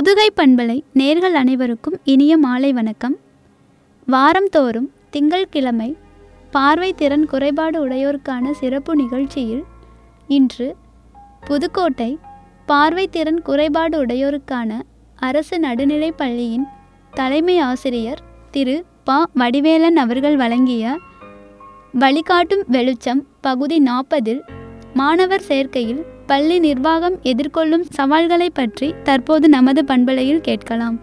புதுகை பண்பலை நேர்கள் அனைவருக்கும் இனிய மாலை வணக்கம் வாரந்தோறும் திங்கள்கிழமை பார்வை திறன் குறைபாடு உடையோருக்கான சிறப்பு நிகழ்ச்சியில் இன்று புதுக்கோட்டை பார்வை திறன் குறைபாடு உடையோருக்கான அரசு நடுநிலைப் பள்ளியின் தலைமை ஆசிரியர் திரு ப வடிவேலன் அவர்கள் வழங்கிய வழிகாட்டும் வெளிச்சம் பகுதி நாற்பதில் மாணவர் சேர்க்கையில் பள்ளி நிர்வாகம் எதிர்கொள்ளும் சவால்களை பற்றி தற்போது நமது பண்பலையில் கேட்கலாம்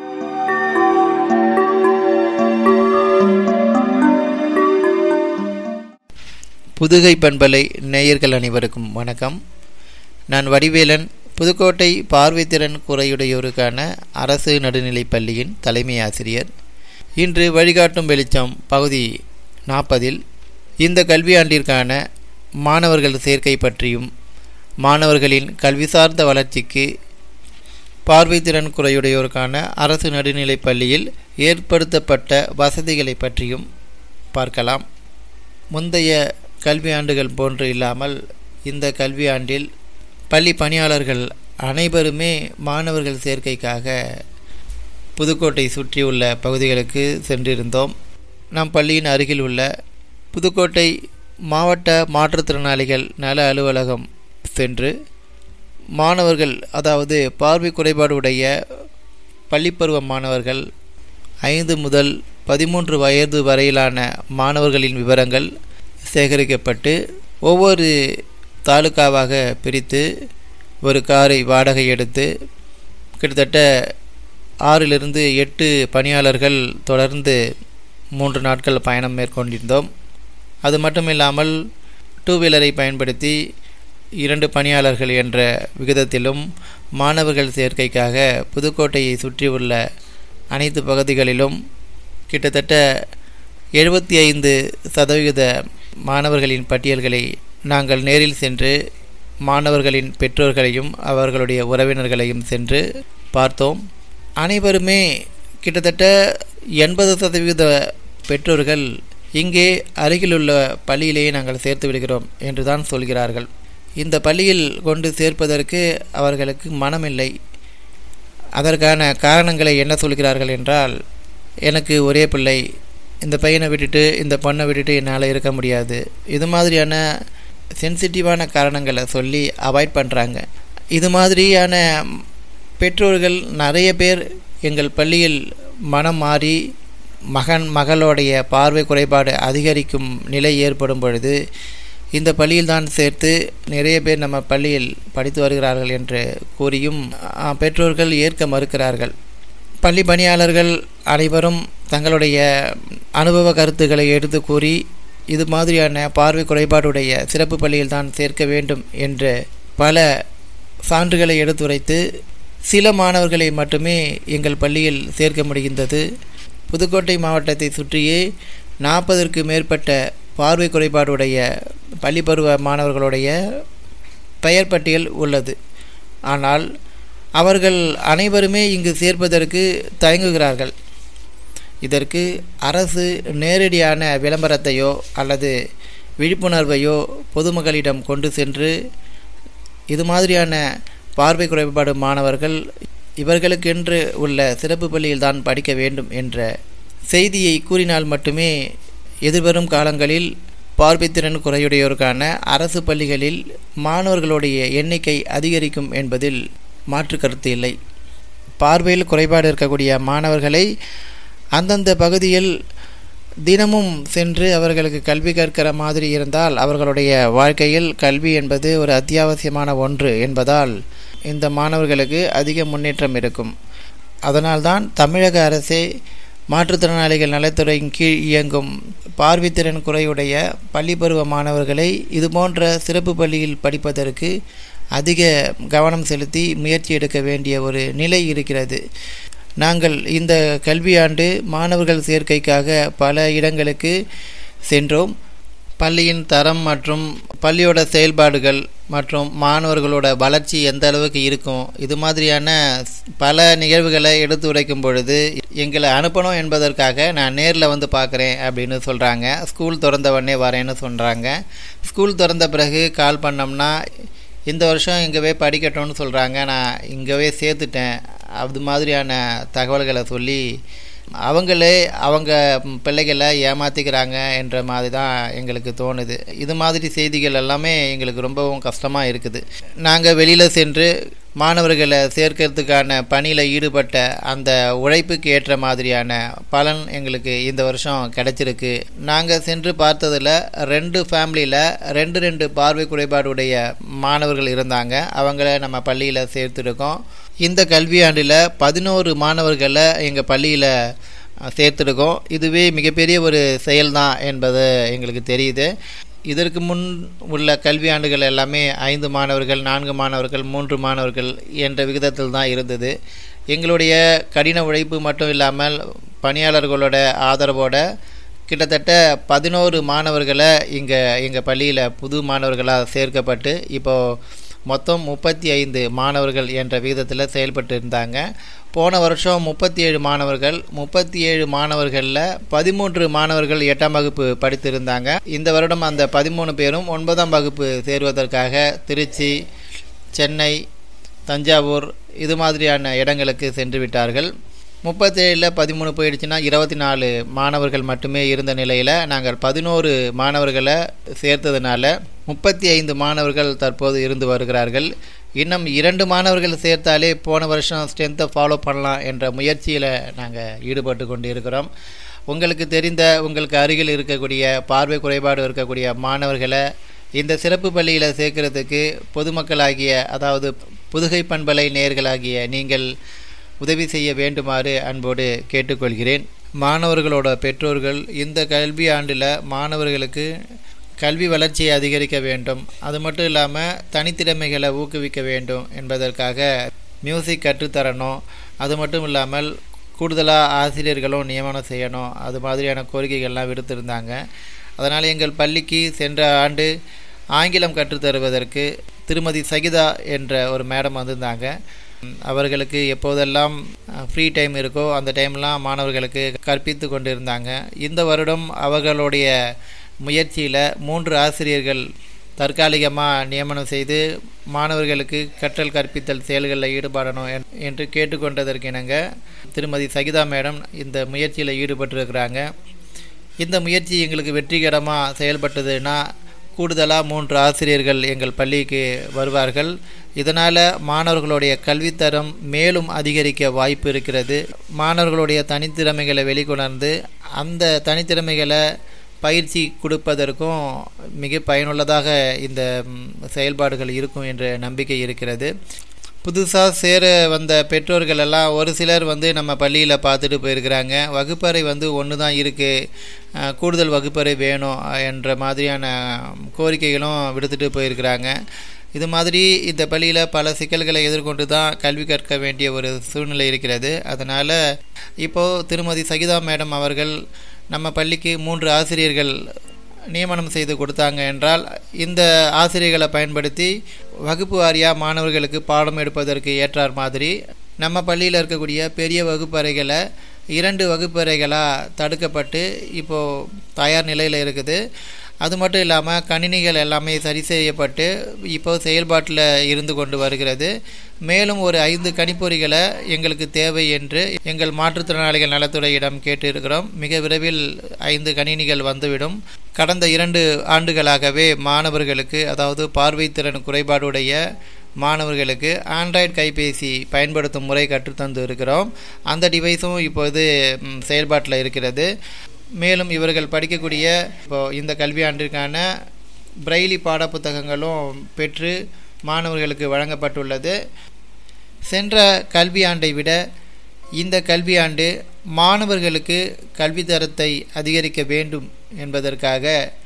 புதுகை பண்பலை நேயர்கள் அனைவருக்கும் வணக்கம் நான் வடிவேலன் புதுக்கோட்டை பார்வைத்திறன் குறையுடையோருக்கான அரசு நடுநிலைப் பள்ளியின் தலைமை ஆசிரியர் இன்று வழிகாட்டும் வெளிச்சம் பகுதி நாற்பதில் இந்த கல்வியாண்டிற்கான மாணவர்கள் சேர்க்கை பற்றியும் மாணவர்களின் கல்வி சார்ந்த வளர்ச்சிக்கு பார்வைத்திறன் குறையுடையோருக்கான அரசு நடுநிலைப் பள்ளியில் ஏற்படுத்தப்பட்ட வசதிகளை பற்றியும் பார்க்கலாம் முந்தைய கல்வியாண்டுகள் போன்று இல்லாமல் இந்த கல்வியாண்டில் பள்ளி பணியாளர்கள் அனைவருமே மாணவர்கள் சேர்க்கைக்காக புதுக்கோட்டை சுற்றியுள்ள பகுதிகளுக்கு சென்றிருந்தோம் நம் பள்ளியின் அருகில் உள்ள புதுக்கோட்டை மாவட்ட மாற்றுத்திறனாளிகள் நல அலுவலகம் சென்று மாணவர்கள் அதாவது பார்வை குறைபாடு உடைய பள்ளிப்பருவ மாணவர்கள் ஐந்து முதல் பதிமூன்று வயது வரையிலான மாணவர்களின் விவரங்கள் சேகரிக்கப்பட்டு ஒவ்வொரு தாலுக்காவாக பிரித்து ஒரு காரை வாடகை எடுத்து கிட்டத்தட்ட ஆறிலிருந்து எட்டு பணியாளர்கள் தொடர்ந்து மூன்று நாட்கள் பயணம் மேற்கொண்டிருந்தோம் அது மட்டும் இல்லாமல் டூ வீலரை பயன்படுத்தி இரண்டு பணியாளர்கள் என்ற விகிதத்திலும் மாணவர்கள் சேர்க்கைக்காக புதுக்கோட்டையை சுற்றியுள்ள அனைத்து பகுதிகளிலும் கிட்டத்தட்ட எழுபத்தி ஐந்து சதவிகித மாணவர்களின் பட்டியல்களை நாங்கள் நேரில் சென்று மாணவர்களின் பெற்றோர்களையும் அவர்களுடைய உறவினர்களையும் சென்று பார்த்தோம் அனைவருமே கிட்டத்தட்ட எண்பது சதவீத பெற்றோர்கள் இங்கே அருகிலுள்ள பள்ளியிலேயே நாங்கள் சேர்த்து விடுகிறோம் என்று தான் சொல்கிறார்கள் இந்த பள்ளியில் கொண்டு சேர்ப்பதற்கு அவர்களுக்கு மனமில்லை அதற்கான காரணங்களை என்ன சொல்கிறார்கள் என்றால் எனக்கு ஒரே பிள்ளை இந்த பையனை விட்டுட்டு இந்த பொண்ணை விட்டுட்டு என்னால் இருக்க முடியாது இது மாதிரியான சென்சிட்டிவான காரணங்களை சொல்லி அவாய்ட் பண்ணுறாங்க இது மாதிரியான பெற்றோர்கள் நிறைய பேர் எங்கள் பள்ளியில் மனம் மாறி மகன் மகளுடைய பார்வை குறைபாடு அதிகரிக்கும் நிலை ஏற்படும் பொழுது இந்த பள்ளியில் தான் சேர்த்து நிறைய பேர் நம்ம பள்ளியில் படித்து வருகிறார்கள் என்று கூறியும் பெற்றோர்கள் ஏற்க மறுக்கிறார்கள் பள்ளி பணியாளர்கள் அனைவரும் தங்களுடைய அனுபவ கருத்துக்களை எடுத்து கூறி இது மாதிரியான பார்வை குறைபாடுடைய சிறப்பு பள்ளியில் தான் சேர்க்க வேண்டும் என்று பல சான்றுகளை எடுத்துரைத்து சில மாணவர்களை மட்டுமே எங்கள் பள்ளியில் சேர்க்க முடிகின்றது புதுக்கோட்டை மாவட்டத்தை சுற்றியே நாற்பதற்கு மேற்பட்ட பார்வை குறைபாடுடைய பள்ளி பருவ மாணவர்களுடைய பெயர் பட்டியல் உள்ளது ஆனால் அவர்கள் அனைவருமே இங்கு சேர்ப்பதற்கு தயங்குகிறார்கள் இதற்கு அரசு நேரடியான விளம்பரத்தையோ அல்லது விழிப்புணர்வையோ பொதுமக்களிடம் கொண்டு சென்று இது மாதிரியான பார்வை குறைபாடு மாணவர்கள் இவர்களுக்கென்று உள்ள சிறப்பு பள்ளியில் தான் படிக்க வேண்டும் என்ற செய்தியை கூறினால் மட்டுமே எதிர்வரும் காலங்களில் பார்வைத்திறன் குறையுடையோருக்கான அரசு பள்ளிகளில் மாணவர்களுடைய எண்ணிக்கை அதிகரிக்கும் என்பதில் மாற்று கருத்து இல்லை பார்வையில் குறைபாடு இருக்கக்கூடிய மாணவர்களை அந்தந்த பகுதியில் தினமும் சென்று அவர்களுக்கு கல்வி கற்கிற மாதிரி இருந்தால் அவர்களுடைய வாழ்க்கையில் கல்வி என்பது ஒரு அத்தியாவசியமான ஒன்று என்பதால் இந்த மாணவர்களுக்கு அதிக முன்னேற்றம் இருக்கும் அதனால்தான் தமிழக அரசே மாற்றுத்திறனாளிகள் நலத்துறையின் கீழ் இயங்கும் பார்வைத்திறன் குறையுடைய பள்ளி பருவ மாணவர்களை இதுபோன்ற சிறப்பு பள்ளியில் படிப்பதற்கு அதிக கவனம் செலுத்தி முயற்சி எடுக்க வேண்டிய ஒரு நிலை இருக்கிறது நாங்கள் இந்த கல்வியாண்டு மாணவர்கள் சேர்க்கைக்காக பல இடங்களுக்கு சென்றோம் பள்ளியின் தரம் மற்றும் பள்ளியோட செயல்பாடுகள் மற்றும் மாணவர்களோட வளர்ச்சி எந்த அளவுக்கு இருக்கும் இது மாதிரியான பல நிகழ்வுகளை எடுத்து உரைக்கும் பொழுது எங்களை அனுப்பணும் என்பதற்காக நான் நேரில் வந்து பார்க்குறேன் அப்படின்னு சொல்கிறாங்க ஸ்கூல் திறந்த உடனே வரேன்னு சொல்கிறாங்க ஸ்கூல் திறந்த பிறகு கால் பண்ணோம்னா இந்த வருஷம் இங்கேவே படிக்கட்டும்னு சொல்கிறாங்க நான் இங்கேவே சேர்த்துட்டேன் அது மாதிரியான தகவல்களை சொல்லி அவங்களே அவங்க பிள்ளைகளை ஏமாற்றிக்கிறாங்க என்ற மாதிரி தான் எங்களுக்கு தோணுது இது மாதிரி செய்திகள் எல்லாமே எங்களுக்கு ரொம்பவும் கஷ்டமாக இருக்குது நாங்கள் வெளியில் சென்று மாணவர்களை சேர்க்கறதுக்கான பணியில் ஈடுபட்ட அந்த உழைப்புக்கு ஏற்ற மாதிரியான பலன் எங்களுக்கு இந்த வருஷம் கிடைச்சிருக்கு நாங்கள் சென்று பார்த்ததில் ரெண்டு ஃபேமிலியில் ரெண்டு ரெண்டு பார்வை குறைபாடுடைய மாணவர்கள் இருந்தாங்க அவங்கள நம்ம பள்ளியில் சேர்த்துருக்கோம் இந்த கல்வியாண்டில் பதினோரு மாணவர்களை எங்கள் பள்ளியில் சேர்த்துருக்கோம் இதுவே மிகப்பெரிய ஒரு செயல்தான் என்பது எங்களுக்கு தெரியுது இதற்கு முன் உள்ள கல்வியாண்டுகள் எல்லாமே ஐந்து மாணவர்கள் நான்கு மாணவர்கள் மூன்று மாணவர்கள் என்ற விகிதத்தில் தான் இருந்தது எங்களுடைய கடின உழைப்பு மட்டும் இல்லாமல் பணியாளர்களோட ஆதரவோட கிட்டத்தட்ட பதினோரு மாணவர்களை இங்கே எங்கள் பள்ளியில் புது மாணவர்களாக சேர்க்கப்பட்டு இப்போது மொத்தம் முப்பத்தி ஐந்து மாணவர்கள் என்ற விகிதத்தில் செயல்பட்டு இருந்தாங்க போன வருஷம் முப்பத்தி ஏழு மாணவர்கள் முப்பத்தி ஏழு மாணவர்களில் பதிமூன்று மாணவர்கள் எட்டாம் வகுப்பு படித்திருந்தாங்க இந்த வருடம் அந்த பதிமூணு பேரும் ஒன்பதாம் வகுப்பு சேருவதற்காக திருச்சி சென்னை தஞ்சாவூர் இது மாதிரியான இடங்களுக்கு சென்று விட்டார்கள் முப்பத்தேழில் பதிமூணு போயிடுச்சுன்னா இருபத்தி நாலு மாணவர்கள் மட்டுமே இருந்த நிலையில் நாங்கள் பதினோரு மாணவர்களை சேர்த்ததுனால முப்பத்தி ஐந்து மாணவர்கள் தற்போது இருந்து வருகிறார்கள் இன்னும் இரண்டு மாணவர்கள் சேர்த்தாலே போன வருஷம் ஸ்ட்ரென்த்தை ஃபாலோ பண்ணலாம் என்ற முயற்சியில் நாங்கள் ஈடுபட்டு கொண்டு இருக்கிறோம் உங்களுக்கு தெரிந்த உங்களுக்கு அருகில் இருக்கக்கூடிய பார்வை குறைபாடு இருக்கக்கூடிய மாணவர்களை இந்த சிறப்பு பள்ளியில் சேர்க்கறதுக்கு பொதுமக்களாகிய அதாவது புதுகை பண்பலை நேர்களாகிய நீங்கள் உதவி செய்ய வேண்டுமாறு அன்போடு கேட்டுக்கொள்கிறேன் மாணவர்களோட பெற்றோர்கள் இந்த கல்வி ஆண்டில் மாணவர்களுக்கு கல்வி வளர்ச்சியை அதிகரிக்க வேண்டும் அது மட்டும் இல்லாமல் தனித்திறமைகளை ஊக்குவிக்க வேண்டும் என்பதற்காக மியூசிக் கற்றுத்தரணும் அது மட்டும் இல்லாமல் கூடுதலாக ஆசிரியர்களும் நியமனம் செய்யணும் அது மாதிரியான கோரிக்கைகள்லாம் விடுத்திருந்தாங்க அதனால் எங்கள் பள்ளிக்கு சென்ற ஆண்டு ஆங்கிலம் கற்றுத்தருவதற்கு திருமதி சகிதா என்ற ஒரு மேடம் வந்திருந்தாங்க அவர்களுக்கு எப்போதெல்லாம் ஃப்ரீ டைம் இருக்கோ அந்த டைம்லாம் மாணவர்களுக்கு கற்பித்து கொண்டிருந்தாங்க இந்த வருடம் அவர்களுடைய முயற்சியில் மூன்று ஆசிரியர்கள் தற்காலிகமாக நியமனம் செய்து மாணவர்களுக்கு கற்றல் கற்பித்தல் செயல்களில் ஈடுபடணும் என்று கேட்டுக்கொண்டதற்கு இணங்க திருமதி சகிதா மேடம் இந்த முயற்சியில் ஈடுபட்டிருக்கிறாங்க இந்த முயற்சி எங்களுக்கு வெற்றிகரமாக செயல்பட்டதுன்னா கூடுதலாக மூன்று ஆசிரியர்கள் எங்கள் பள்ளிக்கு வருவார்கள் இதனால் மாணவர்களுடைய கல்வித்தரம் மேலும் அதிகரிக்க வாய்ப்பு இருக்கிறது மாணவர்களுடைய தனித்திறமைகளை வெளிக்கொணர்ந்து அந்த தனித்திறமைகளை பயிற்சி கொடுப்பதற்கும் மிக பயனுள்ளதாக இந்த செயல்பாடுகள் இருக்கும் என்ற நம்பிக்கை இருக்கிறது புதுசாக சேர வந்த பெற்றோர்கள் எல்லாம் ஒரு சிலர் வந்து நம்ம பள்ளியில் பார்த்துட்டு போயிருக்கிறாங்க வகுப்பறை வந்து ஒன்று தான் இருக்குது கூடுதல் வகுப்பறை வேணும் என்ற மாதிரியான கோரிக்கைகளும் விடுத்துட்டு போயிருக்கிறாங்க இது மாதிரி இந்த பள்ளியில் பல சிக்கல்களை எதிர்கொண்டு தான் கல்வி கற்க வேண்டிய ஒரு சூழ்நிலை இருக்கிறது அதனால் இப்போது திருமதி சகிதா மேடம் அவர்கள் நம்ம பள்ளிக்கு மூன்று ஆசிரியர்கள் நியமனம் செய்து கொடுத்தாங்க என்றால் இந்த ஆசிரியர்களை பயன்படுத்தி வகுப்பு வாரியாக மாணவர்களுக்கு பாடம் எடுப்பதற்கு ஏற்றார் மாதிரி நம்ம பள்ளியில் இருக்கக்கூடிய பெரிய வகுப்பறைகளை இரண்டு வகுப்பறைகளாக தடுக்கப்பட்டு இப்போது தயார் நிலையில் இருக்குது அது மட்டும் இல்லாமல் கணினிகள் எல்லாமே சரி செய்யப்பட்டு இப்போ செயல்பாட்டில் இருந்து கொண்டு வருகிறது மேலும் ஒரு ஐந்து கணிப்பொறிகளை எங்களுக்கு தேவை என்று எங்கள் மாற்றுத்திறனாளிகள் நலத்துறையிடம் கேட்டிருக்கிறோம் மிக விரைவில் ஐந்து கணினிகள் வந்துவிடும் கடந்த இரண்டு ஆண்டுகளாகவே மாணவர்களுக்கு அதாவது பார்வைத்திறன் குறைபாடுடைய மாணவர்களுக்கு ஆண்ட்ராய்டு கைபேசி பயன்படுத்தும் முறை கற்றுத்தந்து இருக்கிறோம் அந்த டிவைஸும் இப்போது செயல்பாட்டில் இருக்கிறது மேலும் இவர்கள் படிக்கக்கூடிய இப்போ இந்த கல்வியாண்டிற்கான பிரெய்லி பாடப்புத்தகங்களும் பெற்று மாணவர்களுக்கு வழங்கப்பட்டுள்ளது சென்ற கல்வியாண்டை விட இந்த கல்வியாண்டு மாணவர்களுக்கு கல்வி தரத்தை அதிகரிக்க வேண்டும் என்பதற்காக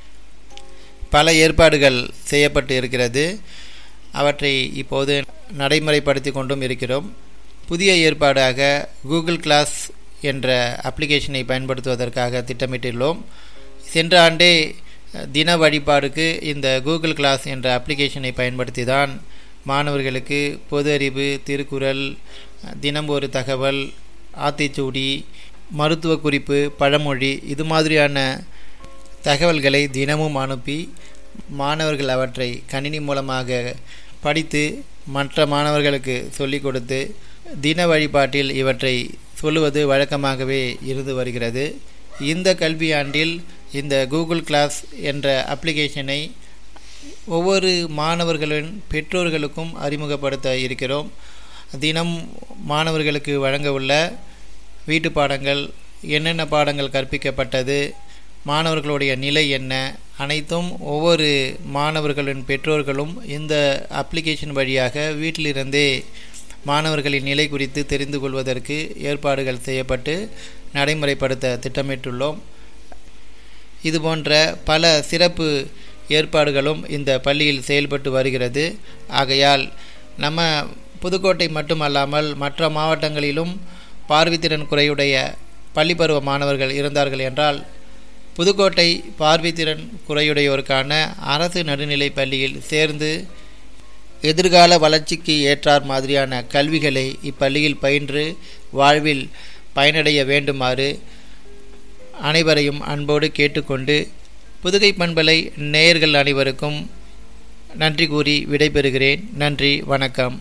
பல ஏற்பாடுகள் செய்யப்பட்டு இருக்கிறது அவற்றை இப்போது நடைமுறைப்படுத்தி கொண்டும் இருக்கிறோம் புதிய ஏற்பாடாக கூகுள் கிளாஸ் என்ற அப்ளிகேஷனை பயன்படுத்துவதற்காக திட்டமிட்டுள்ளோம் சென்ற ஆண்டே தின வழிபாடுக்கு இந்த கூகுள் கிளாஸ் என்ற அப்ளிகேஷனை பயன்படுத்தி தான் மாணவர்களுக்கு பொது அறிவு திருக்குறள் தினம் ஒரு தகவல் ஆத்திச்சூடி மருத்துவ குறிப்பு பழமொழி இது மாதிரியான தகவல்களை தினமும் அனுப்பி மாணவர்கள் அவற்றை கணினி மூலமாக படித்து மற்ற மாணவர்களுக்கு சொல்லிக் கொடுத்து தின வழிபாட்டில் இவற்றை சொல்லுவது வழக்கமாகவே இருந்து வருகிறது இந்த கல்வியாண்டில் இந்த கூகுள் கிளாஸ் என்ற அப்ளிகேஷனை ஒவ்வொரு மாணவர்களின் பெற்றோர்களுக்கும் அறிமுகப்படுத்த இருக்கிறோம் தினம் மாணவர்களுக்கு வழங்க உள்ள வீட்டு பாடங்கள் என்னென்ன பாடங்கள் கற்பிக்கப்பட்டது மாணவர்களுடைய நிலை என்ன அனைத்தும் ஒவ்வொரு மாணவர்களின் பெற்றோர்களும் இந்த அப்ளிகேஷன் வழியாக வீட்டிலிருந்தே மாணவர்களின் நிலை குறித்து தெரிந்து கொள்வதற்கு ஏற்பாடுகள் செய்யப்பட்டு நடைமுறைப்படுத்த திட்டமிட்டுள்ளோம் இதுபோன்ற பல சிறப்பு ஏற்பாடுகளும் இந்த பள்ளியில் செயல்பட்டு வருகிறது ஆகையால் நம்ம புதுக்கோட்டை மட்டுமல்லாமல் மற்ற மாவட்டங்களிலும் பார்வைத்திறன் குறையுடைய பள்ளிப்பருவ மாணவர்கள் இருந்தார்கள் என்றால் புதுக்கோட்டை பார்வைத்திறன் குறையுடையோருக்கான அரசு நடுநிலைப் பள்ளியில் சேர்ந்து எதிர்கால வளர்ச்சிக்கு ஏற்றார் மாதிரியான கல்விகளை இப்பள்ளியில் பயின்று வாழ்வில் பயனடைய வேண்டுமாறு அனைவரையும் அன்போடு கேட்டுக்கொண்டு புதுகை பண்பலை நேயர்கள் அனைவருக்கும் நன்றி கூறி விடைபெறுகிறேன் நன்றி வணக்கம்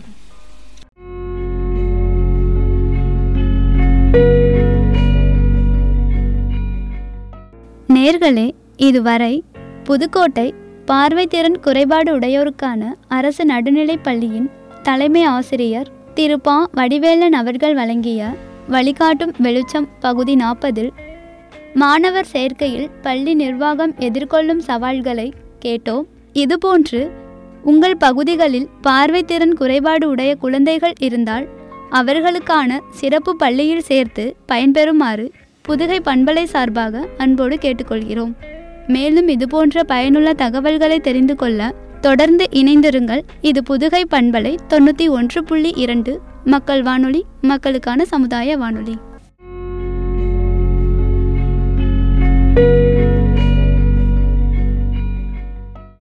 நேர்களே இதுவரை புதுக்கோட்டை பார்வைத்திறன் குறைபாடு உடையோருக்கான அரசு நடுநிலைப் பள்ளியின் தலைமை ஆசிரியர் திரு பா வடிவேலன் அவர்கள் வழங்கிய வழிகாட்டும் வெளிச்சம் பகுதி நாற்பதில் மாணவர் சேர்க்கையில் பள்ளி நிர்வாகம் எதிர்கொள்ளும் சவால்களை கேட்டோம் இதுபோன்று உங்கள் பகுதிகளில் பார்வைத்திறன் குறைபாடு உடைய குழந்தைகள் இருந்தால் அவர்களுக்கான சிறப்பு பள்ளியில் சேர்த்து பயன்பெறுமாறு புதுகை பண்பலை சார்பாக அன்போடு கேட்டுக்கொள்கிறோம் மேலும் இதுபோன்ற பயனுள்ள தகவல்களை தெரிந்து கொள்ள தொடர்ந்து இணைந்திருங்கள் இது புதுகை பண்பலை தொண்ணூற்றி ஒன்று புள்ளி இரண்டு மக்கள் வானொலி மக்களுக்கான சமுதாய வானொலி